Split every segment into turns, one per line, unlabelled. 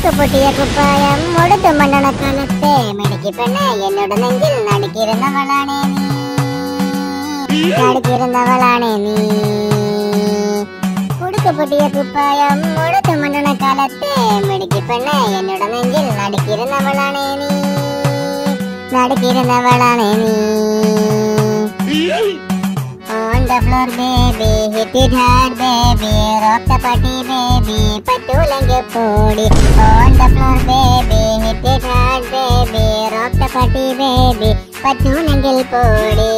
കുടുക്ക് പൊട്ടിയ കുപ്പായം മുടുത്തു മണ്ണണക്കാലത്തെ മെടുക്കി പെണ്ണെ എന്നോട് നെഞ്ചിൽ നടുക്കിരുന്നവളാണേ നീ നടുക്കിരുന്നവളാണേ നീ കുടുക്ക് പൊട്ടിയ കുപ്പായം മുടുത്തു മണ്ണണക്കാലത്തെ മെടുക്കി പെണ്ണെ എന്നോട് നെഞ്ചിൽ നടുക്കിരുന്നവളാണേ നീ നടുക്കിരുന്നവളാണേ നീ On the floor, baby, hit it hard, baby, rock the party, baby, പറ്റൂലെങ്കിൽ കൂടി. On the floor, baby, hit it hard, baby, rock the party, baby, പറ്റൂലെങ്കിൽ കൂടി.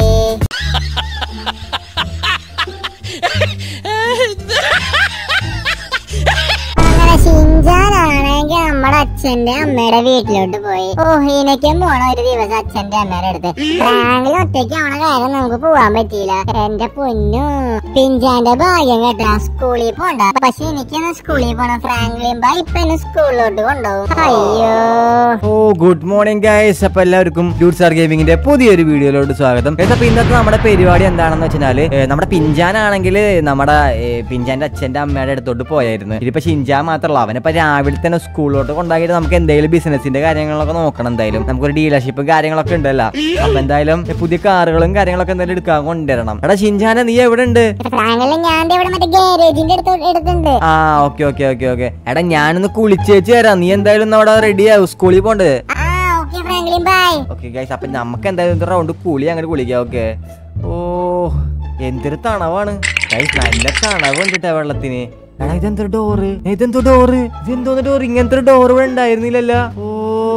അങ്ങനെ ഷിൻജാനാണെങ്കിൽ നമ്മുടെ അച്ഛന്റെ അമ്മയുടെ വീട്ടിലോട്ട് പോയി ഓ ഇനയ്ക്കും പോണ ഒരു ദിവസം അച്ഛന്റെ അമ്മയുടെ അടുത്ത് ഫ്രാങ്കിൽ ഒറ്റയ്ക്ക് ആവണ കാര്യം നമുക്ക് പോവാൻ പറ്റിയില്ല എന്റെ പൊന്നു പിഞ്ചാന്റെ ഭാഗ്യം കേട്ടാ സ്കൂളിൽ പോണ്ട പക്ഷെ എനിക്കൊന്ന് സ്കൂളിൽ പോണം ഫ്രാങ്ക്ലിൻ ബാ ഇപ്പൊ എന്നെ സ്കൂളിലോട്ട് കൊണ്ടുപോകും അയ്യോ
ഓ ഗുഡ് മോർണിംഗ് ഗൈസ് അപ്പൊ എല്ലാവർക്കും ഡ്യൂട്ട് സ്റ്റാർ ഗെയിമിങ്ങിന്റെ പുതിയൊരു വീഡിയോയിലോട്ട് സ്വാഗതം Guys, അപ്പൊ ഇന്നത്തെ നമ്മുടെ പരിപാടി എന്താണെന്ന് വെച്ചാല് ഏ, നമ്മുടെ പിഞ്ചാനാണെങ്കിൽ നമ്മുടെ ഏ, പിഞ്ചാന്റെ അച്ഛന്റെ അമ്മയുടെ അടുത്തോട്ട് പോയായിരുന്നു ഇതിപ്പോ ഷിൻജാൻ മാത്രമല്ല അവനിപ്പോ രാവിലെ തന്നെ സ്കൂളിലോട്ട് കൊണ്ടാക്കിയിട്ട് നമുക്ക് എന്തെങ്കിലും ബിസിനസിന്റെ കാര്യങ്ങളൊക്കെ നോക്കണം എന്തായാലും നമുക്കൊരു ഡീലർഷിപ്പും കാര്യങ്ങളൊക്കെ ഉണ്ടല്ലോ അപ്പൊ എന്തായാലും പുതിയ കാറുകളും കാര്യങ്ങളൊക്കെ എന്തായാലും എടുക്കാൻ കൊണ്ടുവരണം എടാ ഷിൻജാന നീ എവിടെ ഉണ്ട്
ഫ്രാങ്ക്ലിൻ ഞാൻ ദേ ഇവിടെ മറ്റേ ഗാരേജിന്റെ അടുത്ത് എടുത്തുണ്ട്
ആ ഓക്കെ ഓക്കെ ഓക്കെ ഓക്കെ എടാ ഞാനൊന്ന് കുളിച്ചേച്ച് തരാം നീ എന്തായാലും ഒന്ന് അവിടെ റെഡി ആവും സ്കൂളിൽ പോണ്ടത്
ആ okay Franklin bye
okay guys അപ്പൊ നമുക്ക് എന്തായാലും ഒരു റൗണ്ട് കുളി അങ്ങനെ കുളിക്കാം ഓക്കെ ഓ എന്തൊരു തണവാണ് ഗൈസ് നല്ല തണവ് ഉണ്ടിട്ടാ വെള്ളത്തിന് എടാ ഇതെന്തൊരു ഡോറ് ഇതെന്തോ ഡോറ് ഇതെന്തോന്ന് ഡോറ് ഇങ്ങനത്തെ ഒരു ഡോറ് ഇവിടെ ഉണ്ടായിരുന്നില്ലല്ലോ ഓ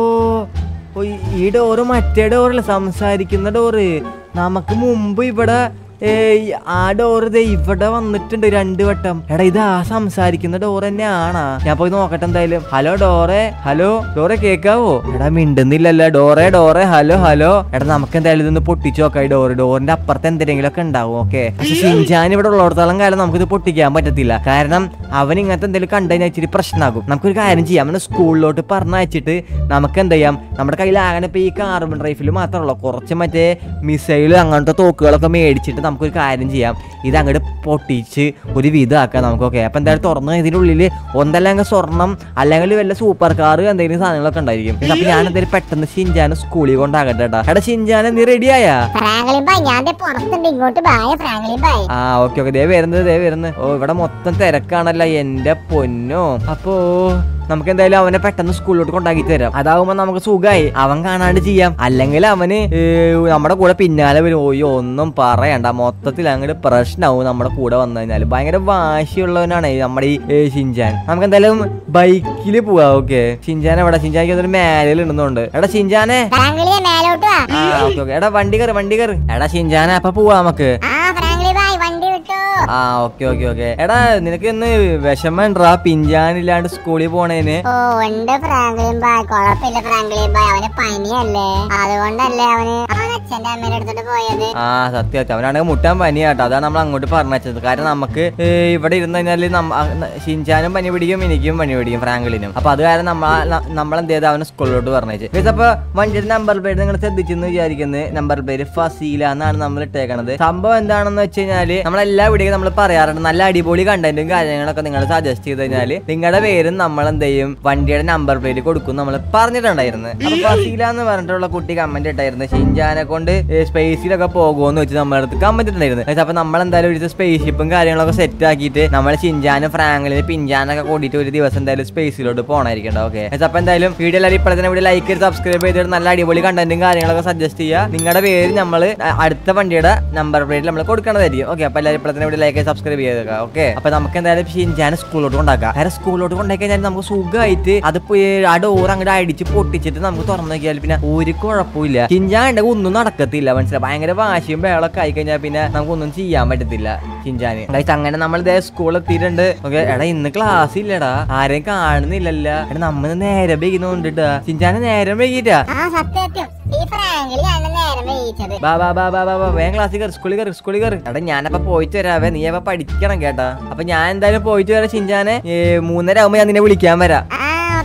ഓ, ഈ- ഈ ഡോറ് മറ്റേ ഡോറല്ല സംസാരിക്കുന്ന ഡോറ് നമുക്ക് മുമ്പ് ഇവിടെ ഏയ് ആ ഡോറ് ദേ ഇവിടെ വന്നിട്ടുണ്ട് രണ്ട് വട്ടം എടാ ഇത് ആ സംസാരിക്കുന്ന ഡോർ തന്നെയാണാ ഞാൻ പോയി നോക്കട്ടെ എന്തായാലും ഹലോ ഡോറെ ഹലോ ഡോറെ കേക്കാവോ എടാ മിണ്ടുന്നില്ലല്ലോ ഡോറെ ഡോറെ ഹലോ ഹലോ എടാ നമുക്ക് എന്തായാലും ഇതൊന്ന് പൊട്ടിച്ചു നോക്കാം ഈ ഡോറ് ഡോറിന്റെ അപ്പുറത്ത് എന്തെങ്കിലും ഒക്കെ ഉണ്ടാവും ഓക്കെ പക്ഷെ ഷിൻജാൻ ഇവിടെ ഉള്ളിടത്തോളം കാലം നമുക്കിത് പൊട്ടിക്കാൻ പറ്റത്തില്ല കാരണം അവൻ ഇങ്ങനത്തെ എന്തെങ്കിലും കണ്ടു കഴിഞ്ഞാൽ ഇച്ചിരി പ്രശ്നമാകും നമുക്കൊരു കാര്യം ചെയ്യാം അവനെ സ്കൂളിലോട്ട് പറഞ്ഞയച്ചിട്ട് നമുക്ക് എന്ത് ചെയ്യാം നമ്മുടെ കയ്യിൽ ആകെ ഇപ്പൊ ഈ കാർബൺ റൈഫിൽ മാത്രമല്ല കുറച്ച് മറ്റേ മിസൈൽ അങ്ങനത്തെ തോക്കുകളൊക്കെ മേടിച്ചിട്ട് നമുക്കൊരു കാര്യം ചെയ്യാം ഇത് അങ്ങോട്ട് പൊട്ടിച്ച് ഒരു വിധമാക്കാം നമുക്ക് ഓക്കെ അപ്പൊ എന്തായാലും തുറന്ന് ഇതിന്റെ ഉള്ളിൽ ഒന്നല്ലെങ്കിൽ സ്വർണം അല്ലെങ്കിൽ വല്ല സൂപ്പർ കാർ എന്തെങ്കിലും സാധനങ്ങളൊക്കെ ഉണ്ടായിരിക്കും അപ്പൊ ഞാൻ എന്തായാലും പെട്ടെന്ന് ഷിൻജാനെ സ്കൂളിൽ കൊണ്ടാകട്ടെ കേട്ടാ എടാ ഷിൻജാനെ നീ റെഡിയായാ
ഫ്രാങ്ക്ലിൻ ബൈ ഞാൻ ദേ പുറത്തുണ്ട് ഇങ്ങോട്ട് ബായ ഫ്രാങ്ക്ലിൻ ബൈ
ആ ഓക്കെ ഓക്കെ ദേ വരുന്നത് ദേ വരുന്നത് ഓ ഇവിടെ മൊത്തം തിരക്കാണല്ലോ എന്റെ പൊന്നോ അപ്പോ നമുക്ക് എന്തായാലും അവനെ പെട്ടെന്ന് സ്കൂളിലോട്ട് കൊണ്ടാക്കി തരാം അതാവുമ്പോ നമുക്ക് സുഖമായി അവൻ കാണാണ്ട് ചെയ്യാം അല്ലെങ്കിൽ അവന് ഏ, നമ്മുടെ കൂടെ പിന്നാലെ വരും ഓയ്യോ ഒന്നും പറയണ്ട മൊത്തത്തിൽ അങ്ങോട്ട് പ്രശ്നമാവും നമ്മുടെ കൂടെ വന്നു കഴിഞ്ഞാൽ ഭയങ്കര വാശിയുള്ളവനാണ് ഈ നമ്മുടെ ഈ ഏ, ഷിൻജാൻ നമുക്ക് എന്തായാലും ബൈക്കിൽ പോവാ ഓക്കെ ഷിൻജാൻ എവിടെ ഷിൻജാനിക്ക് അതൊരു മേലിൽ ഇടുന്നുണ്ട് എടാ ഷിൻജാനെ
ഫ്രാങ്ക്ലിനെ മേലോട്ട് വാ
ആ ഓക്കെ ഓക്കെ എടാ വണ്ടി കയറി വണ്ടി കയറി എടാ ഷിൻജാനെ അപ്പൊ പോവാ നമുക്ക്
ആ ഫ്രാങ്ക്ലിൻ ബൈ വണ്ടി വിട്ടു
ആ ഓക്കെ ഓക്കെ ഓക്കെ എടാ നിനക്ക് ഇന്ന് വിഷമണ്ടാ പിഞ്ചാനില്ലാണ്ട് സ്കൂളിൽ പോണേന്
ഓ ഉണ്ട് ഫ്രാങ്ക്ലിൻ ബായ് കുഴപ്പമില്ല ഫ്രാങ്ക്ലിൻ ബായ് അവന് പനിയല്ലേ അതുകൊണ്ടല്ലേ അവന് അവൻ അച്ഛന്റെ അമ്മേനെ എടുത്തിട്ട് പോയത്
ആ സത്യം സത്യം അവനാണെങ്കിൽ മുട്ടാൻ പനി കേട്ടോ അതാണ് നമ്മൾ അങ്ങോട്ട് പറഞ്ഞത് കാരണം നമുക്ക് ഏ, ഇവിടെ ഇരുന്ന് കഴിഞ്ഞാല് നമ്മ- ആ, ന- ഷിൻചാനും പനി പിടിക്കും എനിക്കും പനി പിടിക്കും ഫ്രാങ്ക്ലിനും അപ്പൊ അത് കാരണം നമ്മ നമ്മൾ എന്ത് ചെയ്ത് അവനെ സ്കൂളിലോട്ട് പറഞ്ഞേച്ച് അപ്പൊ വണ്ടിയുടെ നമ്പർ പ്ലേറ്റ് നിങ്ങൾ ശ്രദ്ധിച്ചെന്ന് വിചാരിക്കുന്നത് നമ്പർ പ്ലേറ്റ് ഫസീല എന്നാണ് നമ്മൾ ഇട്ടേക്കണത് സംഭവം എന്താണെന്ന് വെച്ച് കഴിഞ്ഞാല് നമ്മളെല്ലാ വീഡിയോ നമ്മൾ പറയാറുണ്ട് നല്ല അടിപൊളി കണ്ടന്റും കാര്യങ്ങളൊക്കെ നിങ്ങൾ സജസ്റ്റ് ചെയ്ത് കഴിഞ്ഞാല് നിങ്ങളുടെ പേരും നമ്മൾ എന്ത് ചെയ്യും വണ്ടിയുടെ നമ്പർ പ്ലേറ്റ് കൊടുക്കും നമ്മൾ പറഞ്ഞിട്ടുണ്ടായിരുന്നു അപ്പൊ ഫസീല എന്ന് പറഞ്ഞിട്ടുള്ള കുട്ടി കമന്റ് ഇട്ടായിരുന്നു ഷിൻജാനെ കൊണ്ട് സ്പേസിലൊക്കെ പോകുമെന്ന് വെച്ച് നമ്മുടെ അടുത്ത് കമന്റ് ഇട്ടുണ്ടായിരുന്നു Guys, അപ്പൊ നമ്മൾ എന്തായാലും ഒരു സ്പേസ് ഷിപ്പും കാര്യങ്ങളൊക്കെ സെറ്റ് ആക്കിയിട്ട് നമ്മൾ ഷിൻജാനും ഫ്രാങ്ക്ലിനും പിഞ്ചാനൊക്കെ കൂടിയിട്ട് ഒരു ദിവസം എന്തായാലും സ്പേസിലോട്ട് പോകണമായിരിക്കും ഓക്കെ അപ്പൊ എന്തായാലും വീഡിയോ എല്ലാവരും ഇപ്പോൾ തന്നെ വീഡിയോ ലൈക്ക് ചെയ്ത് സബ്സ്ക്രൈബ് ചെയ്തിട്ട് നല്ല അടിപൊളി കണ്ടന്റും കാര്യങ്ങളൊക്കെ സജസ്റ്റ് ചെയ്യുക നിങ്ങളുടെ പേര് നമ്മൾ അടുത്ത വണ്ടിയുടെ നമ്പർ പ്ലേറ്റിൽ നമ്മൾ കൊടുക്കണതായിരിക്കും ഓക്കെ അപ്പൊ എല്ലാവരും ഇപ്പോൾ തന്നെ വീഡിയോ ലൈക്ക് ചെയ്ത് സബ്സ്ക്രൈബ് ചെയ്തേക്കാം ഓക്കെ അപ്പൊ നമുക്ക് എന്തായാലും ഷിൻജാനെ സ്കൂളിലോട്ട് കൊണ്ടാക്കാം കാരണം സ്കൂളിലോട്ട് കൊണ്ടാക്കി കഴിഞ്ഞാൽ നമുക്ക് സുഖമായിട്ട് അത് പോയി ആ ഡോർ അങ്ങോട്ട് അടിച്ച് പൊട്ടിച്ചിട്ട് നമുക്ക് തുറന്നു നോക്കിയാൽ പിന്നെ ഒരു കുഴപ്പമില്ല ഷിൻജാൻ ഉണ്ടെങ്കിൽ ഒന്നും നടക്കത്തില്ല മനസ്സിലായി ഭയങ്കര വാശിയും ബേളൊക്കെ ആയി കഴിഞ്ഞാൽ പിന്നെ നമുക്കൊന്നും ചെയ്യാൻ പറ്റത്തില്ല ഷിൻജാന് ഗൈസ് അങ്ങനെ നമ്മൾ ഇതേ സ്കൂളിൽ എത്തിയിട്ടുണ്ട് ഓക്കെ എടാ ഇന്ന് ക്ലാസ് ഇല്ലടാ ആരെയും കാണുന്നില്ലല്ല എടാ നമ്മൾ നേരെ വൈകുന്നോണ്ടിട്ടാ ഷിൻജാനെ നേരം വൈകിട്ടാ
ആ സത്യം ഈ ഫ്രാങ്ക്ലിനാണ് നേരം വൈകിച്ചത്
ബാ ബാ ബാ ബാ ബാ ബാ വേഗം ക്ലാസ്സിൽ കയറി സ്കൂളിൽ കയറി സ്കൂളിൽ കയറി എടാ ഞാനപ്പോ പോയിട്ട് വരാവേ നീ അപ്പൊ പഠിക്കണം കേട്ടാ അപ്പൊ ഞാൻ എന്തായാലും പോയിട്ട് വരാം ഷിൻജാനെ ഏ, മൂന്നര ആകുമ്പോ ഞാൻ നിന്നെ വിളിക്കാൻ വരാം
ആ okay Franklin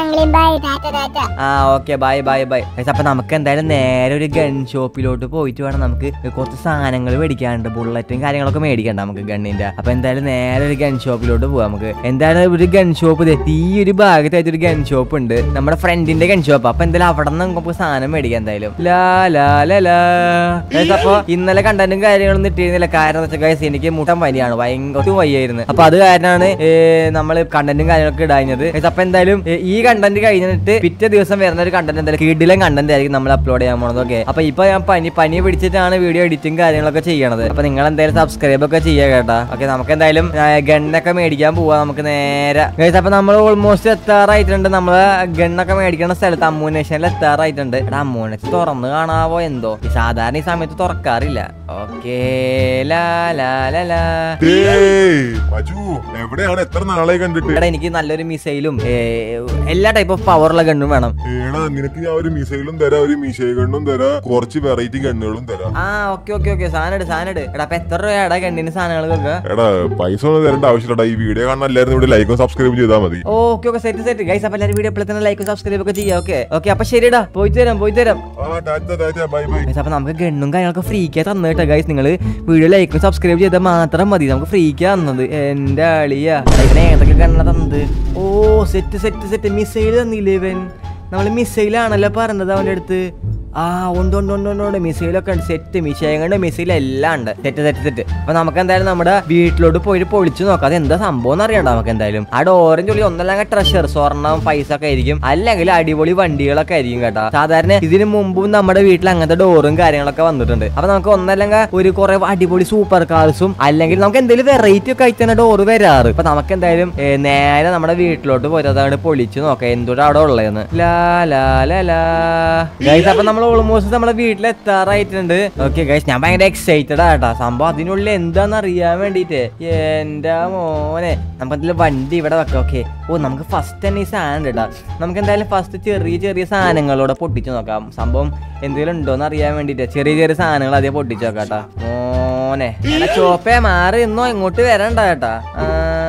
Franklin bye tata tata
ആ ഓക്കെ ബൈ ബൈ ബൈ അപ്പൊ നമുക്ക് എന്തായാലും നേരെ ഒരു ഗൺ ഷോപ്പിലോട്ട് പോയിട്ട് വേണം നമുക്ക് കുറച്ച് സാധനങ്ങൾ മേടിക്കാനുണ്ട് ബുള്ളറ്റും കാര്യങ്ങളൊക്കെ മേടിക്കണ്ട നമുക്ക് ഗണ്ണിന്റെ അപ്പൊ എന്തായാലും നേരെ ഒരു ഗൺ ഷോപ്പിലോട്ട് പോവാം നമുക്ക് എന്തായാലും ഒരു ഗൺ ഷോപ്പ് ഈ ഒരു ഭാഗത്തായിട്ട് ഒരു ഗൺ ഷോപ്പ് ഉണ്ട് നമ്മുടെ ഫ്രണ്ടിന്റെ ഗൺ ഷോപ്പ് അപ്പൊ എന്തായാലും അവിടെ നിന്ന് നമുക്ക് സാധനം മേടിക്കാം എന്തായാലും ലാ ലാ ലാ ലാ Guys, അപ്പൊ ഇന്നലെ കണ്ടന്റും കാര്യങ്ങളൊന്നും ഇട്ടിരുന്നില്ല കാരണം എന്താ വെച്ചാൽ ഗൈസ് എനിക്ക് മുട്ടൻ പനിയാണ് ഭയങ്കര വയ്യായിരുന്നു അപ്പൊ അത് കാരണമാണ് നമ്മൾ കണ്ടന്റും കാര്യങ്ങളൊക്കെ ഇടാഞ്ഞത് Guys, അപ്പൊ എന്തായാലും ഏ, ഈ കണ്ടന്റ് കഴിഞ്ഞിട്ട് പിറ്റേ ദിവസം വരുന്ന ഒരു കണ്ടന്റ് എന്തായാലും കിടിലം കണ്ടന്റ് ആയിരിക്കും നമ്മൾ അപ്ലോഡ് ചെയ്യാൻ പോണത് ഓക്കെ അപ്പൊ ഇപ്പൊ ഞാൻ പനി പനി പിടിച്ചിട്ടാണ് വീഡിയോ എഡിറ്റിംഗ് കാര്യങ്ങളൊക്കെ ചെയ്യണത് അപ്പൊ നിങ്ങൾ എന്തായാലും സബ്സ്ക്രൈബ് ഒക്കെ ചെയ്യുക കേട്ടാ ഓക്കെ നമുക്ക് എന്തായാലും ഗണ്ണൊക്കെ മേടിക്കാൻ പോവാ നമുക്ക് നേരെ Guys, അപ്പൊ നമ്മൾ ഓൾമോസ്റ്റ് എത്താറായിട്ടുണ്ട് നമ്മള് ഗണ്ണൊക്കെ മേടിക്കുന്ന സ്ഥലത്ത് അമ്മൂനേഷനിൽ എത്താറായിട്ടുണ്ട് എടാ അമ്മൂനേഷൻ തുറന്ന് കാണാവോ എന്തോ ഈ സാധാരണ ഈ സമയത്ത് തുറക്കാറില്ല ഓക്കേ ലാ ലാ ലാ ലാ
ഏയ്, മജു എവിടെയാണ് എത്ര നാളെ കണ്ടിട്ട്
എടാ എനിക്ക് നല്ലൊരു മിസൈലും ഏ, എല്ലാ ടൈപ്പ് ഓഫ് പവറുള്ള ഗണ്ണും വേണം
ഏടാ നിനക്ക് ഞാൻ ഒരു മിസൈലും തരാം ഒരു മിസൈൽ ഗണ്ണും തരാം കുറച്ച് വെറൈറ്റി ഗണ്ണുകളും തരാം
ആ ഓക്കെ ഓക്കെ ഓക്കെ സാധനം ഇട് സാധനം ഇട് എടാ അപ്പൊ എത്ര രൂപയാടാ ഗണ്ണിന് സാധനങ്ങൾക്കൊക്കെ
എടാ പൈസ ഒന്നും തരേണ്ട ആവശ്യമില്ലടാ ഈ വീഡിയോ കാണാൻ എല്ലാവരും ഇവിടെ ലൈക്കും സബ്സ്ക്രൈബ് ചെയ്താൽ മതി
okay okay set set guys അപ്പൊ എല്ലാവരും വീഡിയോ എപ്പോഴത്തെ ലൈക്കും സബ്സ്ക്രൈബ് ഒക്കെ ചെയ്യാം ഓക്കെ ഓക്കെ അപ്പൊ ശരിടാ പോയി തരാം പോയി തരാം
ആ tata tata bye bye
guys അപ്പൊ നമുക്ക് ഗണ്ണും കാര്യങ്ങളൊക്കെ ഫ്രീക്കാ തന്നിട്ട് ഗൈസ് നിങ്ങൾ വീഡിയോ ലൈക്കും സബ്സ്ക്രൈബ് ചെയ്താൽ മാത്രം മതി നമുക്ക് ഫ്രീക്കാ തന്നത് എന്റെ അളിയാ ഇതിനെ ഏതൊക്കെ ഗണ്ണ തന്നത് ഓ സെറ്റ് സെറ്റ് സെറ്റ് മിസൈൽ തന്നില്ലേ ഇവൻ നമ്മൾ മിസൈലാണല്ലോ പറഞ്ഞത് അവൻ്റെ അടുത്ത് ആ ഉണ്ട് ഉണ്ട് ഉണ്ട് ഉണ്ട് ഉണ്ട് മിസൈലൊക്കെ ഉണ്ട് സെറ്റ് മിഷയങ്ങളുടെ മിസൈൽ എല്ലാം ഉണ്ട് സെറ്റ് സെറ്റ് സെറ്റ് അപ്പൊ നമുക്ക് എന്തായാലും നമ്മുടെ വീട്ടിലോട്ട് പോയിട്ട് പൊളിച്ചു നോക്കാം അത് എന്താ സംഭവം എന്ന് അറിയണ്ട നമുക്ക് എന്തായാലും ആ ഡോറിന്റെ ഉള്ളിൽ ഒന്നല്ലെങ്കിൽ ട്രഷർ സ്വർണ്ണം പൈസ ഒക്കെ ആയിരിക്കും അല്ലെങ്കിൽ അടിപൊളി വണ്ടികളൊക്കെ ആയിരിക്കും കേട്ടോ സാധാരണ ഇതിന് മുമ്പും നമ്മുടെ വീട്ടിൽ അങ്ങനത്തെ ഡോറും കാര്യങ്ങളൊക്കെ വന്നിട്ടുണ്ട് അപ്പൊ നമുക്ക് ഒന്നല്ലെങ്കിൽ ഒരു കുറെ അടിപൊളി സൂപ്പർ കാർസും അല്ലെങ്കിൽ നമുക്ക് എന്തെങ്കിലും വെറൈറ്റി ഒക്കെ ആയിട്ട് തന്നെ ഡോറ് വരാറ് അപ്പൊ നമുക്ക് എന്തായാലും ഏ, നേരെ നമ്മുടെ വീട്ടിലോട്ട് പോരതാണ് പൊളിച്ചു നോക്കാം എന്തുകൂടെ അവിടെ ഉള്ളതെന്ന് ലാ ലാ ലാ ലാ ഗൈസ് അപ്പൊ നമ്മൾ ഓൾമോസ്റ്റ് നമ്മുടെ വീട്ടിൽ എത്താറായിട്ടുണ്ട് ഓക്കെ ഗൈസ് ഞാൻ ഭയങ്കര എക്സൈറ്റഡ് ആട്ടാ സംഭവം അതിനുള്ളിൽ എന്താന്ന് അറിയാൻ വേണ്ടിട്ട് എന്റെ മോനെ നമുക്ക് എന്തെങ്കിലും വണ്ടി ഇവിടെ വെക്കാം ഓക്കെ ഓ നമുക്ക് ഫസ്റ്റ് തന്നെ ഈ സാധനം ഉണ്ട് കേട്ടോ നമുക്ക് എന്തായാലും ഫസ്റ്റ് ചെറിയ ചെറിയ സാധനങ്ങളോടെ പൊട്ടിച്ചു നോക്കാം സംഭവം എന്തെങ്കിലും ഉണ്ടോന്ന് അറിയാൻ വേണ്ടിട്ട് ചെറിയ ചെറിയ സാധനങ്ങൾ അതേ പൊട്ടിച്ചു നോക്കാം കേട്ടോ മോനെ എടാ ചോപ്പേ മാറി ഇന്നോ ഇങ്ങോട്ട് വരണ്ട കേട്ടാ ആ,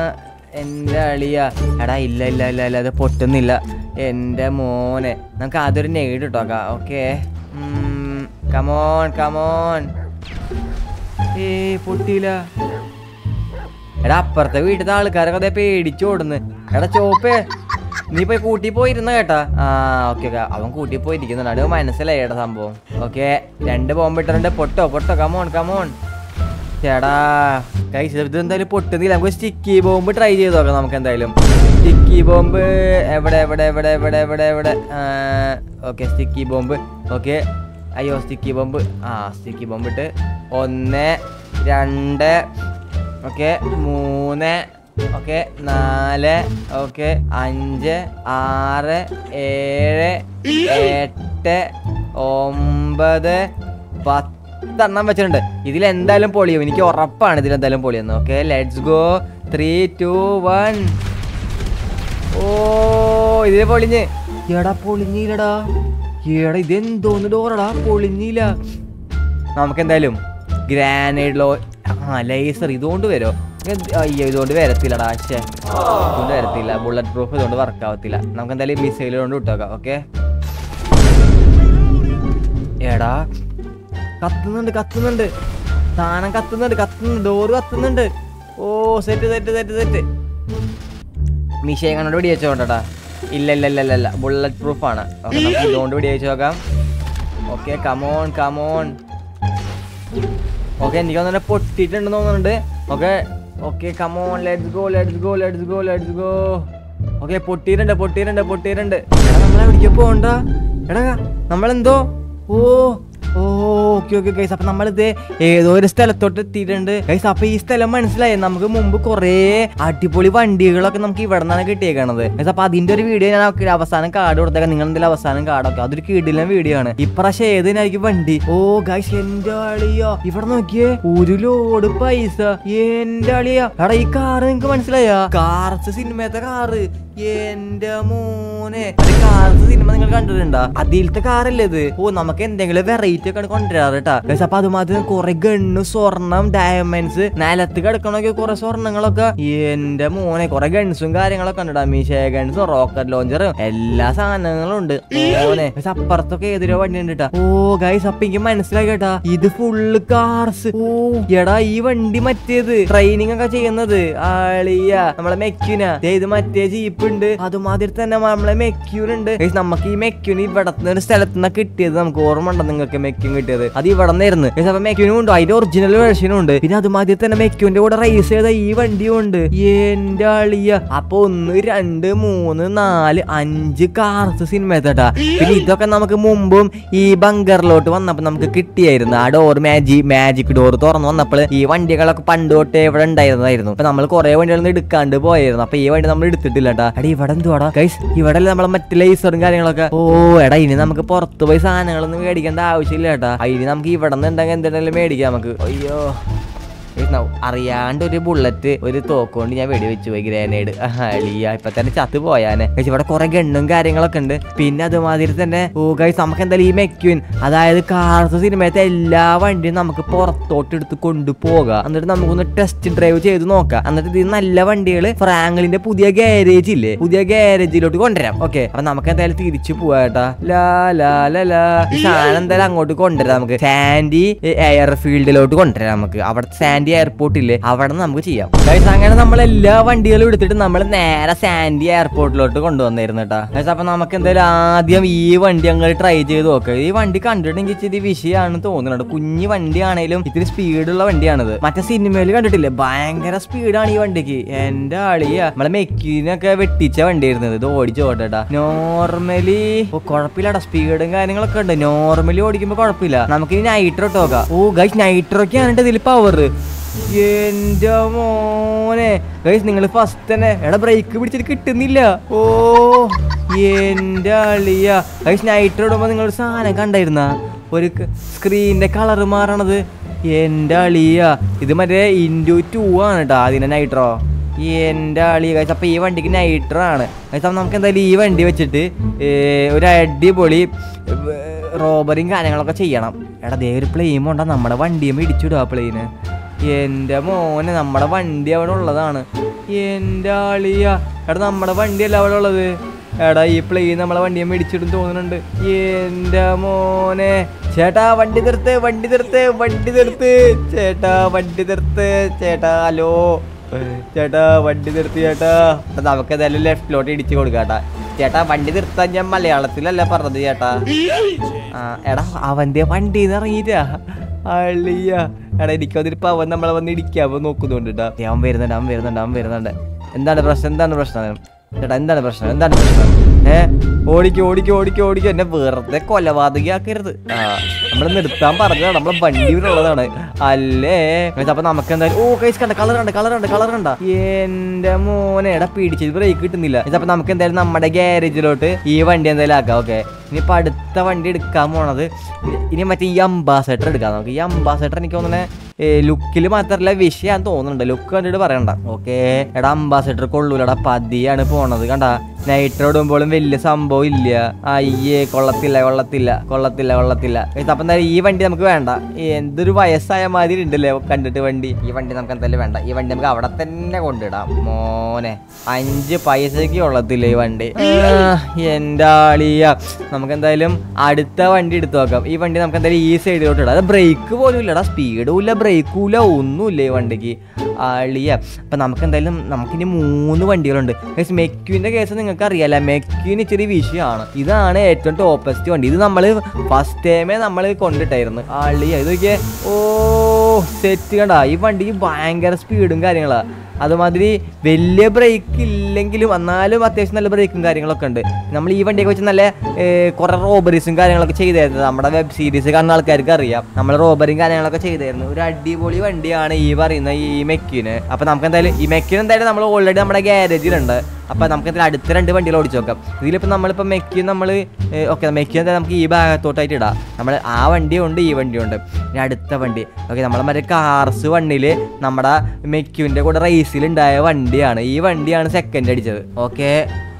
എന്റെ അളിയ എടാ ഇല്ല ഇല്ല ഇല്ല ഇല്ല അത് പൊട്ടുന്നില്ല എന്റെ മോനെ നമുക്ക് ആദ്യം ഒരു നെയ്ഡ് ഇട്ടോക്കാം ഓക്കെ കമോൺ കമോൺ ഏയ് പൊട്ടിയില്ല എടാ അപ്പുറത്തെ വീട്ടിലത്തെ ആൾക്കാരൊക്കെ അതേ പേടിച്ചു ഓടുന്നു എടാ ചോപ്പേ നീ പോയി കൂട്ടി പോയിരുന്ന കേട്ടാ ആ ഓക്കെ ഓക്കെ അവൻ കൂട്ടി പോയിരിക്കുന്നുണ്ട് അത് മനസ്സിലായി ഏട്ടാ സംഭവം ഓക്കെ രണ്ട് ബോംബ് ഇട്ടിട്ടുണ്ട് പൊട്ടോ പൊട്ടോ കമോൺ കമോൺ ചേടാ കൈസ് ഇത് എന്തായാലും പൊട്ടുന്നില്ല നമുക്ക് സ്റ്റിക്കി ബോംബ് ട്രൈ ചെയ്ത് നോക്കാം നമുക്ക് എന്തായാലും സ്റ്റിക്കി ബോംബ് എവിടെ എവിടെ എവിടെ എവിടെ എവിടെ എവിടെ ഓക്കെ സ്റ്റിക്കി ബോംബ് ഓക്കെ അയ്യോ സ്റ്റിക്കി ബോംബ് ആ സ്റ്റിക്കി ബോംബ് ഇട്ട് ഒന്ന് രണ്ട് ഓക്കെ മൂന്ന് ഓക്കെ നാല് ഓക്കെ അഞ്ച് ആറ് ഏഴ് എട്ട് ഒമ്പത് പത്തെണ്ണം വെച്ചിട്ടുണ്ട് ഇതിൽ എന്തായാലും പൊളിയും എനിക്ക് ഉറപ്പാണ് ഇതിൽ എന്തായാലും പൊളിയെന്ന് okay let's go three two one ഓ ഇതിൽ പൊളിഞ്ഞ് എടാ പൊളിഞ്ഞില്ലടാ എടാ ഇതെന്തോന്ന് ഡോറടാ പൊളിഞ്ഞില്ല നമുക്ക് എന്തായാലും ഗ്രാനൈഡിലോ ആ ലേസർ ഇതുകൊണ്ട് വരോ ഇത് അയ്യോ ഇതുകൊണ്ട് വരത്തില്ലടാ ശേ ഇതുകൊണ്ട് വരത്തില്ല ബുള്ളറ്റ് പ്രൂഫ് ഇതുകൊണ്ട് വർക്ക് ആവത്തില്ല നമുക്ക് എന്തായാലും മിസൈൽ കൊണ്ട് വിട്ടോക്കാം ഓക്കെ എടാ കത്തുന്നുണ്ട് കത്തുന്നുണ്ട് സാധനം കത്തുന്നുണ്ട് കത്തുന്നുണ്ട് ഡോറ് കത്തുന്നുണ്ട് ഓ സെറ്റ് സെറ്റ് സെറ്റ് സെറ്റ് മിഷയെ കണ്ടോണ്ട് വെടി വെച്ച് നോക്കട്ടാ ഇല്ല ഇല്ല ഇല്ല ഇല്ല ഇല്ല ബുള്ളറ്റ് പ്രൂഫ് ആണ് ഓക്കെ നമുക്ക് ഇതുകൊണ്ട് വെടി വെച്ച് നോക്കാം ഓക്കെ കമോൺ കമോൺ ഓക്കെ എനിക്ക് തോന്നുന്നു പൊട്ടിയിട്ടുണ്ടെന്ന് തോന്നുന്നുണ്ട് okay okay come on let's go let's go let's go let's go okay പൊട്ടിയിട്ടുണ്ട് പൊട്ടിയിട്ടുണ്ട് പൊട്ടിയിട്ടുണ്ട് എടാ നമ്മളെ എവിടേക്ക് പോകണ്ട എടാ നമ്മളെന്തോ ഓ ഓ ഓക്കെ ഓക്കെ ഗൈസ് അപ്പൊ നമ്മളിത് ഏതോ ഒരു സ്ഥലത്തോട്ട് എത്തിയിട്ടുണ്ട് ഗൈസ് അപ്പൊ ഈ സ്ഥലം മനസ്സിലായി നമുക്ക് മുമ്പ് കുറേ അടിപൊളി വണ്ടികളൊക്കെ നമുക്ക് ഇവിടെ നിന്നാണ് കിട്ടിയേക്കണത് ഗൈസ് അപ്പൊ അതിന്റെ ഒരു വീഡിയോ ഞാൻ അവർക്ക് അവസാനം കാർഡ് കൊടുത്തേക്കാം നിങ്ങൾ എന്തെങ്കിലും അവസാനം കാർഡൊക്കെ അതൊരു കീടില്ല വീഡിയോ ആണ് ഇപ്രാവശ്യം ഏതിനായിരിക്കും വണ്ടി ഓ ഗൈസ് എന്റെ അളിയോ ഇവിടെ നോക്കിയേ ഒരു ലോഡ് പൈസ എന്റെ അളിയ എടാ ഈ കാറ് നിങ്ങക്ക് മനസ്സിലായ കാർസ് സിനിമത്തെ കാറ് എന്റെ മോനെ കാർസ് കാർസ് സിനിമ നിങ്ങൾ കണ്ടിട്ടുണ്ടോ അതിലത്തെ കാറല്ലേ ഇത് ഓ നമുക്ക് എന്തെങ്കിലും വെറൈറ്റി ഒക്കെ കൊണ്ടുവരാറ് കേട്ടാ ഗൈസ് അപ്പൊ അതുമാതിരി കുറെ ഗണ്ണ് സ്വർണം ഡയമണ്ട്സ് നിലത്ത് കിടക്കണൊക്കെ കുറെ സ്വർണ്ണങ്ങളൊക്കെ എന്റെ മോനെ കുറെ ഗൺസും കാര്യങ്ങളൊക്കെ ഉണ്ട് മീശേ ഗൺസും റോക്കറ്റ് ലോഞ്ചറും എല്ലാ സാധനങ്ങളും ഉണ്ട് മോനെ ഗൈസ് അപ്പുറത്തൊക്കെ ഏതൊരു വണ്ടി ഉണ്ട് കേട്ടാ ഓ ഗൈസ് അപ്പൊ എനിക്ക് മനസ്സിലായി കേട്ടാ ഇത് ഫുള്ള് കാർസ് ഓ എടാ ഈ വണ്ടി മറ്റേത് ട്രെയിനിങ് ഒക്കെ ചെയ്യുന്നത് ആളിയ നമ്മളെ മെക്യുന ദേ ഇത് മറ്റേ ജീപ്പ് ഉണ്ട് അതുമാതിരി തന്നെ നമ്മളെ മെക്യൂൻ ഉണ്ട് ഗൈസ് നമുക്ക് ഈ മെക്യൂൻ ഇവിടെ ഒരു സ്ഥലത്ത് നിന്ന് കിട്ടിയത് നമുക്ക് ഓർമ്മ ഉണ്ടോ നിങ്ങൾക്ക് മെക്യൂൻ കിട്ടിയത് അത് ഇവിടെ നിന്നായിരുന്നു ഗൈസ് അപ്പൊ മെക്യൂനും ഉണ്ട് അതിന്റെ ഒറിജിനൽ വേർഷനും ഉണ്ട് പിന്നെ അതുമാതിരി തന്നെ മെക്യൂന്റെ കൂടെ റേസ് ചെയ്ത ഈ വണ്ടിയും ഉണ്ട് എന്റെ ആളിയ അപ്പൊ ഒന്ന് രണ്ട് മൂന്ന് നാല് അഞ്ച് കാർസ് സിനിമ എത്തട്ടാ പിന്നെ ഇതൊക്കെ നമുക്ക് മുമ്പും ഈ ബങ്കറിലോട്ട് വന്നപ്പോ നമുക്ക് കിട്ടിയായിരുന്നു ആ ഡോർ മാജി മാജിക് ഡോർ തുറന്നു വന്നപ്പോൾ ഈ വണ്ടികളൊക്കെ പണ്ട് തൊട്ടേ ഇവിടെ ഉണ്ടായിരുന്നതായിരുന്നു അപ്പൊ നമ്മൾ കുറെ വണ്ടികളൊന്നും എടുക്കാണ്ട് പോയായിരുന്നു അപ്പൊ ഈ വണ്ടി നമ്മൾ എടുത്തിട്ടില്ല കേട്ടാ എടാ ഇവിടെ എന്തുവാടാ ഗൈസ് ഇവിടെ നമ്മളെ മറ്റു ലേസറും കാര്യങ്ങളൊക്കെ ഓ എടാ ഇനി നമുക്ക് പുറത്ത് പോയി സാധനങ്ങളൊന്നും മേടിക്കേണ്ട ആവശ്യമില്ല കേട്ടാ ഇനി നമുക്ക് ഇവിടെ നിന്ന് ഉണ്ടെങ്കിൽ എന്തെങ്കിലും മേടിക്കാം നമുക്ക് അയ്യോ Guys, now അറിയാണ്ട് ഒരു ബുള്ളറ്റ് ഒരു തോക്കുകൊണ്ട് ഞാൻ വെടിവെച്ചു പോയി ഗ്രനേഡ് അളിയ ഇപ്പൊ തന്നെ ചത്ത് പോയാനെ Guys, ഇവിടെ കുറെ ഗണ്ണും കാര്യങ്ങളൊക്കെ ഉണ്ട് പിന്നെ അതുമാതിരി തന്നെ ഓ ഗൈസ് നമുക്ക് എന്തായാലും ഈ മെക്യൂൻ അതായത് കാർസ് സിനിമയത്തെ എല്ലാ വണ്ടിയും നമുക്ക് പുറത്തോട്ട് എടുത്ത് കൊണ്ടുപോകാം എന്നിട്ട് നമുക്കൊന്ന് ടെസ്റ്റ് ഡ്രൈവ് ചെയ്ത് നോക്കാം എന്നിട്ട് ഇത് നല്ല വണ്ടികൾ ഫ്രാങ്ക്ലിന്റെ പുതിയ ഗാരേജ് ഇല്ലേ പുതിയ ഗാരേജിലോട്ട് കൊണ്ടുവരാം ഓക്കെ അപ്പൊ നമുക്ക് എന്തായാലും തിരിച്ചു പോവാട്ടാ ലാ ലാ ലാ ലാ ഈ സാധനം എന്തായാലും അങ്ങോട്ട് കൊണ്ടുവരാം നമുക്ക് സാൻഡി എയർഫീൽഡിലോട്ട് കൊണ്ടുവരാം നമുക്ക് അവിടെ സാൻഡി എയർപോർട്ട് ഇല്ലേ അവിടെ നിന്ന് നമുക്ക് ചെയ്യാം Guys, അങ്ങനെ നമ്മൾ എല്ലാ വണ്ടികളും എടുത്തിട്ട് നമ്മൾ നേരെ സാൻഡി എയർപോർട്ടിലോട്ട് കൊണ്ടുവന്നിരുന്നു കേട്ടാ Guys, അപ്പൊ നമുക്ക് എന്തായാലും ആദ്യം ഈ വണ്ടി അങ്ങ് ട്രൈ ചെയ്ത് നോക്കാം ഈ വണ്ടി കണ്ടിട്ടുണ്ടെങ്കിൽ ഇച്ചിരി വിഷയമാണെന്ന് തോന്നുന്നുണ്ട് കുഞ്ഞു വണ്ടിയാണേലും ഇത്തിരി സ്പീഡുള്ള വണ്ടിയാണിത് മറ്റേ സിനിമയിൽ കണ്ടിട്ടില്ലേ ഭയങ്കര സ്പീഡാണ് ഈ വണ്ടിക്ക് എന്റെ ആളിയ നമ്മളെ മെക്കീനൊക്കെ വെട്ടിച്ച വണ്ടിയായിരുന്നത് ഇത് ഓടിച്ചു ഓട്ടേട്ടാ നോർമലി ഓ കുഴപ്പമില്ലടാ സ്പീഡും കാര്യങ്ങളൊക്കെ ഉണ്ട് നോർമലി ഓടിക്കുമ്പോ കുഴപ്പമില്ല നമുക്ക് ഈ നൈട്രോ നോക്കാം ഓ ഗൈസ് നൈട്രോക്ക് ആണ് ഇതിൽ പവർ എന്റെ മോനെ ഗൈസ് നിങ്ങൾ ഫസ്റ്റ് തന്നെ എടാ ബ്രേക്ക് പിടിച്ചിട്ട് കിട്ടുന്നില്ല ഓ എന്റെ അളിയ ഗൈസ് നൈട്രോ ഇടുമ്പോ നിങ്ങൾ ഒരു സാധനം കണ്ടായിരുന്ന ഒരു സ്ക്രീനിന്റെ കളർ മാറണത് എന്റെ അളിയ ഇത് മറ്റേ ഇൻഡു ടു ആണ് കേട്ടോ അതിന്റെ നൈട്രോ എന്റെ അളി കഴിച്ച അപ്പൊ ഈ വണ്ടിക്ക് നൈട്രോ ആണ് കഴിച്ച നമുക്ക് എന്തായാലും ഈ വണ്ടി വെച്ചിട്ട് ഏ, ഒരു അടിപൊളി റോബറിയും കാര്യങ്ങളൊക്കെ ചെയ്യണം എടാ ദേ ഒരു പ്ലെയിം ഉണ്ടോ നമ്മുടെ വണ്ടിയും ഇടിച്ചിടുക ആ പ്ലെയിന് എന്റെ മോനെ നമ്മുടെ വണ്ടി അവിടെ ഉള്ളതാണ് എന്റെ ആളിയ എടാ നമ്മുടെ വണ്ടിയല്ല അവിടെ ഉള്ളത് എടാ ഈ പ്ലെയിൻ നമ്മളെ വണ്ടിയെ മേടിച്ചിടും തോന്നുന്നുണ്ട് എന്റെ മോനെ ചേട്ടാ വണ്ടി നിർത്ത് വണ്ടി നിർത്ത് വണ്ടി നിർത്ത് ചേട്ടാ വണ്ടി നിർത്ത് ചേട്ടാ ഹലോ ചേട്ടാ വണ്ടി നിർത്തി ചേട്ടാ അപ്പൊ നമുക്ക് ഏതായാലും ലെഫ്റ്റിലോട്ട് ഇടിച്ചു കൊടുക്കാട്ടാ ചേട്ടാ വണ്ടി നിർത്താൻ ഞാൻ മലയാളത്തിലല്ല പറഞ്ഞത് ചേട്ടാ ആ എടാ അവന്റെ വണ്ടി ഇറങ്ങിയിട്ടാ അള്ളിയ എടാ എനിക്കതിരിപ്പോ അവൻ നമ്മളെ വന്ന് ഇടിക്കാൻ നോക്കുന്നുണ്ട് കേട്ടാ ദേ, അവൻ വരുന്നുണ്ട് അവൻ വരുന്നുണ്ട് അവൻ വരുന്നുണ്ട് എന്താണ് പ്രശ്നം എന്താണ് പ്രശ്നം ചേട്ടാ എന്താണ് പ്രശ്നം എന്താണ് പ്രശ്നം ഏ ഓടിക്കോ ഓടിക്കോ ഓടിക്കോ ഓടിക്കോ എന്നെ വെറുതെ കൊലപാതകയാക്കരുത് ആ നമ്മൾ നിർത്താൻ പറഞ്ഞതാണ് നമ്മളെ വണ്ടിയിലുള്ളതാണ് അല്ലേ guys, അപ്പൊ നമുക്ക് എന്തായാലും ഓ കൈസ് കണ്ട കളർ കണ്ട കളർ കണ്ട കളർ കണ്ട എന്റെ മോനെ എടാ പിടിച്ചത് ബ്രേക്ക് കിട്ടുന്നില്ല guys, അപ്പൊ നമുക്ക് എന്തായാലും നമ്മുടെ ഗ്യാരേജിലോട്ട് ഈ വണ്ടി എന്തായാലും ആക്കാം ഓക്കെ ഇനിയിപ്പോ അടുത്ത വണ്ടി എടുക്കാൻ പോണത് ഇനി- ഇനി മറ്റേ ഈ അംബാസഡർ എടുക്കാം നമുക്ക് ഈ അംബാസഡർ എനിക്ക് തോന്നുന്നത് ലുക്കിൽ മാത്രല്ല വിഷയാന്ന് തോന്നുന്നുണ്ട് ലുക്ക് കണ്ടിട്ട് പറയണ്ട ഓക്കെ എടാ അംബാസഡർ കൊള്ളൂലടാ പതിയാണ് പോണത് കണ്ട നൈട്രോ ഇടുമ്പോഴും വലിയ സംഭവം ഇല്ല അയ്യേ കൊള്ളത്തില്ല കൊള്ളത്തില്ല കൊള്ളത്തില്ല കൊള്ളത്തില്ല Guys, അപ്പൊ എന്തായാലും ഈ വണ്ടി നമുക്ക് വേണ്ട എന്തൊരു വയസ്സായ മാതിരി ഉണ്ടല്ലേ കണ്ടിട്ട് വണ്ടി ഈ വണ്ടി നമുക്ക് എന്തായാലും വേണ്ട ഈ വണ്ടി നമുക്ക് അവിടെ തന്നെ കൊണ്ടിടാം മോനെ അഞ്ച് പൈസക്ക് കൊള്ളത്തില്ല ഈ വണ്ടി ആ, എന്റെ ആളിയ നമുക്ക് എന്തായാലും അടുത്ത വണ്ടി എടുത്തു നോക്കാം ഈ വണ്ടി നമുക്ക് എന്തായാലും ഈ സൈഡിലോട്ട് ഇടാം അത് ബ്രേക്ക് പോലും ഇല്ലടാ സ്പീഡും ഇല്ല ബ്രേക്കും ഇല്ല ഒന്നുമില്ല ഈ വണ്ടിക്ക് ആളിയ അപ്പൊ നമുക്ക് എന്തായാലും നമുക്കിനി മൂന്ന് വണ്ടികളുണ്ട് ഗൈസ് മെക്യുവിന്റെ കേസ് നിങ്ങൾക്ക് അറിയാലോ മെക്യുവിന് ഇച്ചിരി വിഷയമാണ് ഇതാണ് ഏറ്റവും ടോപ്പസ്റ്റ് വണ്ടി ഇത് നമ്മൾ ഫസ്റ്റ് ടൈമേ നമ്മൾ കൊണ്ടിട്ടായിരുന്നു ആളിയ ഇത് നോക്കിയേ ഓ സെറ്റ് കണ്ട ഈ വണ്ടിക്ക് ഭയങ്കര സ്പീഡും കാര്യങ്ങളാ അതുമാതിരി വലിയ ബ്രേക്ക് ഇല്ലെങ്കിലും എന്നാലും അത്യാവശ്യം നല്ല ബ്രേക്കും കാര്യങ്ങളൊക്കെ ഉണ്ട് നമ്മൾ ഈ വണ്ടിയൊക്കെ വെച്ച് നല്ല കുറെ റോബറീസും കാര്യങ്ങളൊക്കെ ചെയ്തായിരുന്നു നമ്മുടെ വെബ് സീരീസ് കാണുന്ന ആൾക്കാർക്ക് അറിയാം നമ്മൾ റോബറിയും കാര്യങ്ങളൊക്കെ ചെയ്തായിരുന്നു ഒരു അടിപൊളി വണ്ടിയാണ് ഈ പറയുന്ന ഈ മെക്കിന് അപ്പൊ നമുക്ക് എന്തായാലും ഈ മെക്കിന് എന്തായാലും നമ്മൾ ഓൾറെഡി നമ്മുടെ ഗ്യാരേജിലുണ്ട് അപ്പൊ നമുക്ക് എന്തായാലും അടുത്ത രണ്ട് വണ്ടികൾ ഓടിച്ചു നോക്കാം ഇതിലിപ്പോ നമ്മളിപ്പോ മെക്കി നമ്മൾ ഓക്കെ മെക്കി എന്തായാലും നമുക്ക് ഈ ഭാഗത്തോട്ടായിട്ട് ഇടാം നമ്മൾ ആ വണ്ടിയുണ്ട് ഈ വണ്ടിയുണ്ട് ഇനി അടുത്ത വണ്ടി ഓക്കെ നമ്മളെ മറ്റേ കാർസ് വണ്ടിയിൽ നമ്മുടെ മെക്യുവിന്റെ കൂടെ റേസിൽ ഉണ്ടായ വണ്ടിയാണ് ഈ വണ്ടിയാണ് സെക്കൻഡ് അടിച്ചത് ഓക്കെ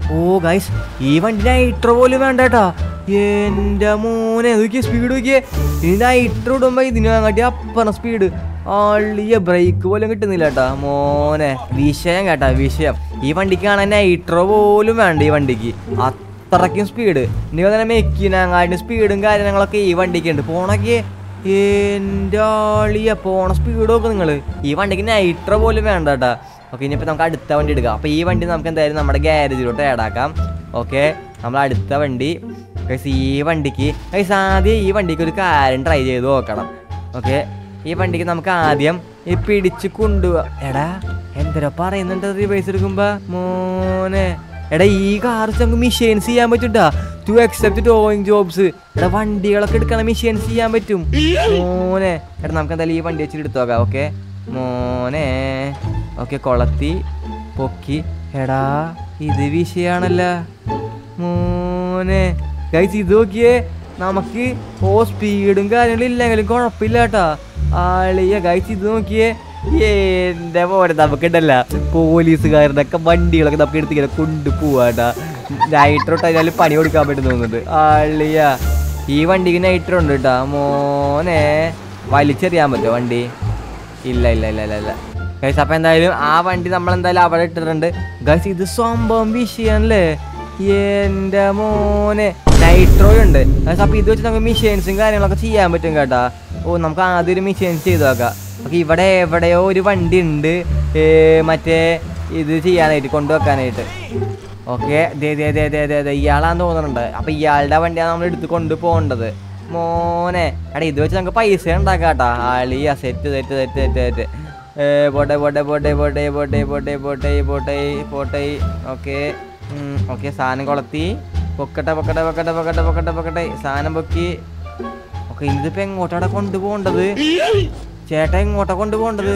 ഓ ഗൈസ് ഈ വണ്ടി നൈട്രോ പോലും വേണ്ട കേട്ടാ എന്റെ മോനെ നോക്കിയേ സ്പീഡ് നോക്കിയേ ഇനി നൈട്രോ ഇടുമ്പോ ഇതിന് അങ്ങോട്ട് അപ്പറ സ്പീഡ് ആളിയ ബ്രേക്ക് പോലും കിട്ടുന്നില്ല കേട്ടാ മോനെ വിഷയം കേട്ടാ വിഷയം ഈ വണ്ടിക്ക് കാണാൻ നൈട്രോ പോലും വേണ്ട ഈ വണ്ടിക്ക് അത്രയ്ക്കും സ്പീഡ് ഇനി തന്നെ മെക്കിനങ്ങാട്ടിന് സ്പീഡും കാര്യങ്ങളൊക്കെ ഈ വണ്ടിക്ക് ഉണ്ട് പോണൊക്കെ എൻ്റെ ആളിയ പോണ സ്പീഡ് നോക്ക് നിങ്ങൾ ഈ വണ്ടിക്ക് നൈട്രോ പോലും വേണ്ട കേട്ടാ ഓക്കെ ഇനിയിപ്പോൾ നമുക്ക് അടുത്ത വണ്ടി എടുക്കാം അപ്പോൾ ഈ വണ്ടി നമുക്ക് എന്തായാലും നമ്മുടെ ഗ്യാരേജിലോട്ട് ആഡാക്കാം ഓക്കെ നമ്മൾ അടുത്ത വണ്ടി ഗൈസ് ഈ വണ്ടിക്ക് ഗൈസ് ആദ്യം ഈ വണ്ടിക്ക് ഒരു കാര്യം ട്രൈ ചെയ്ത് നോക്കണം ഓക്കെ ഈ വണ്ടിക്ക് നമുക്ക് ആദ്യം ഈ പിടിച്ച് കൊണ്ടുപോവാ എടാ എന്തരോ പറയുന്നുണ്ട് റിവേഴ്സ് എടുക്കുമ്പോ മോനെ എടാ ഈ കാർ നമുക്ക് മിഷീൻസ് ചെയ്യാൻ പറ്റൂട്ടാ ടു അക്സെപ്റ്റ് ടോയിങ് ജോബ്സ് എടാ വണ്ടികളൊക്കെ എടുക്കണ മിഷീൻസ് ചെയ്യാൻ പറ്റും മോനെ എടാ നമുക്ക് എന്തായാലും ഈ വണ്ടി വെച്ചിട്ട് എടുത്തു നോക്കാം ഓക്കെ മോനെ ഓക്കെ കൊളത്തി പൊക്കി എടാ ഇത് വിഷയാണല്ലോ മോനെ ഗൈസ് ഇത് നോക്കിയേ നമുക്ക് ഓ സ്പീഡും കാര്യങ്ങളും ഇല്ലെങ്കിലും കുഴപ്പമില്ല കേട്ടാ ആളിയ ഗൈസ് ഇത് നോക്കിയേ എന്റെ പോലെ നമുക്കുണ്ടല്ല പോലീസുകാരുടെ ഒക്കെ വണ്ടികളൊക്കെ നമുക്ക് എടുത്ത് ഇങ്ങനെ കൊണ്ടുപോവാട്ടാ നൈട്രോ ഇട്ടാലും പണി കൊടുക്കാൻ പറ്റും തോന്നുന്നുണ്ട് ആളിയ ഈ വണ്ടിക്ക് നൈട്രോ ഉണ്ട് കേട്ടാ മോനെ വലിച്ചെറിയാൻ പറ്റുമോ വണ്ടി ഇല്ല ഇല്ല ഇല്ല ഇല്ല ഇല്ല ഗൈസ് അപ്പൊ എന്തായാലും ആ വണ്ടി നമ്മൾ എന്തായാലും അവിടെ ഇട്ടിട്ടുണ്ട് ഗൈസ് ഇത് സംഭവം വിഷയല്ലേ എന്റെ മോനെ നൈട്രോ ഉണ്ട് ഗൈസ് അപ്പൊ ഇത് വെച്ച് നമുക്ക് മിഷീൻസും കാര്യങ്ങളൊക്കെ ചെയ്യാൻ പറ്റും കേട്ടാ ഓ നമുക്ക് ആദ്യം ഒരു മിഷീൻസ് ചെയ്ത് നോക്കാം ഓക്കെ ഇവിടെ എവിടെയോ ഒരു വണ്ടി ഉണ്ട് ഏ, മറ്റേ ഇത് ചെയ്യാനായിട്ട് കൊണ്ടുവെക്കാനായിട്ട് ഓക്കെ ദേ ദേ ദേ ദേ ദേ ദേ ഇയാളാന്ന് തോന്നുന്നുണ്ട് അപ്പൊ ഇയാളുടെ വണ്ടിയാണ് നമ്മൾ എടുത്ത് കൊണ്ടുപോകേണ്ടത് മോനെ എടാ ഇത് വെച്ച് നമുക്ക് പൈസ ഉണ്ടാക്കാം കേട്ടാ ആളിയ set set set set set ഏ, പോട്ടെ പോട്ടെ പോട്ടെ പോട്ടെ പോട്ടെ പോട്ടെ പോട്ടെ പോട്ടെ പോട്ടെ ഓക്കെ ഓക്കെ സാധനം കൊളത്തി പൊക്കട്ടെ പൊക്കട്ടെ പൊക്കട്ടെ പൊക്കട്ടെ പൊക്കട്ടെ പൊക്കട്ടെ സാധനം പൊക്കി ഓക്കെ ഇതിപ്പോ എങ്ങോട്ടാണ് കൊണ്ടുപോകേണ്ടത് ചേട്ടാ എങ്ങോട്ടാ കൊണ്ടുപോകേണ്ടത്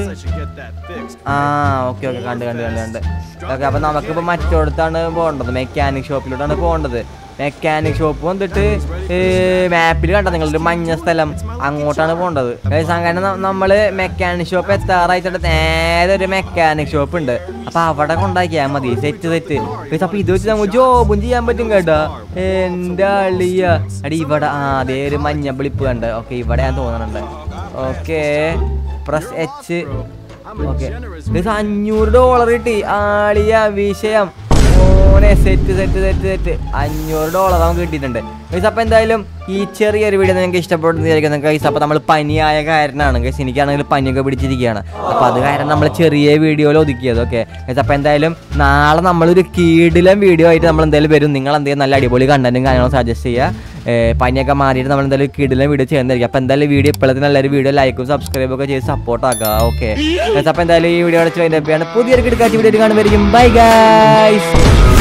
ആ ഓക്കെ ഓക്കെ കണ്ട് കണ്ട് കണ്ട് കണ്ട് ഓക്കെ അപ്പൊ നമുക്കിപ്പോ മറ്റോടത്താണ് പോകേണ്ടത് മെക്കാനിക് ഷോപ്പിലോട്ടാണ് പോകേണ്ടത് മെക്കാനിക് ഷോപ്പ് വന്നിട്ട് മാപ്പിൽ കണ്ട നിങ്ങളൊരു മഞ്ഞ സ്ഥലം അങ്ങോട്ടാണ് പോകേണ്ടത് Guys, അങ്ങനെ ന- നമ്മള് മെക്കാനിക് ഷോപ്പ് എത്താറായിട്ട് നേരെ ഒരു മെക്കാനിക് ഷോപ്പ് ഉണ്ട് അപ്പൊ അവിടെ കൊണ്ടാക്കിയാൽ മതി സെറ്റ് സെറ്റ് Guys, അപ്പൊ ഇത് വെച്ച് നമുക്ക് ജോബും ചെയ്യാൻ പറ്റും കേട്ടോ എന്റെ അളിയ അടി ഇവിടെ ആ അതേ ഒരു മഞ്ഞ വിളിപ്പ് കണ്ട് ഓക്കെ ഇവിടെ ഞാൻ തോന്നുന്നുണ്ട് ഓക്കെ പ്രസ് എച്ച് ഓക്കെ അഞ്ഞൂറ് ഡോളർ കിട്ടി ആളിയ വിഷയം ഓനെ സെറ്റ് സെറ്റ് സെറ്റ് സെറ്റ് അഞ്ഞൂറ് ഡോളർ നമുക്ക് കിട്ടിയിട്ടുണ്ട് ഗൈസ് അപ്പോൾ എന്തായാലും ഈ ചെറിയൊരു വീഡിയോ നിങ്ങൾക്ക് ഇഷ്ടപ്പെടുന്ന വിചാരിക്കുന്നു ഗൈസ് അപ്പോൾ നമ്മൾ പനിയായ കാരണമാണ് ഗൈസ് എനിക്കാണെങ്കിൽ പനിയൊക്കെ പിടിച്ചിരിക്കുകയാണ് അപ്പോൾ അത് കാരണം നമ്മൾ ചെറിയ വീഡിയോയിൽ ഒതുക്കിയത് ഓക്കെ ഗൈസ് അപ്പോൾ എന്തായാലും നാളെ നമ്മളൊരു കീടിലം വീഡിയോ ആയിട്ട് നമ്മൾ എന്തായാലും വരും നിങ്ങൾ എന്തെങ്കിലും നല്ല അടിപൊളി കണ്ടന്റും കാര്യങ്ങളും സജസ്റ്റ് ചെയ്യുക ഏഹ് പനിയൊക്കെ മാറിയിട്ട് നമ്മൾ എന്തായാലും കിടിലം വീഡിയോ ചെയ്യുന്നതായിരിക്കും അപ്പോൾ എന്തായാലും വീഡിയോ ഇപ്പോഴത്തെ നല്ലൊരു വീഡിയോ ലൈക്കും സബ്സ്ക്രൈബും ഒക്കെ ചെയ്ത് സപ്പോർട്ട് ആക്കുക ഓക്കെ അപ്പോൾ എന്തായാലും ഈ വീഡിയോ അടച്ച് അതിൻ്റെ പുതിയൊരു കിടക്കാറ്റ് വീഡിയോ കാണുമായിരിക്കും ബൈ ഗൈസ്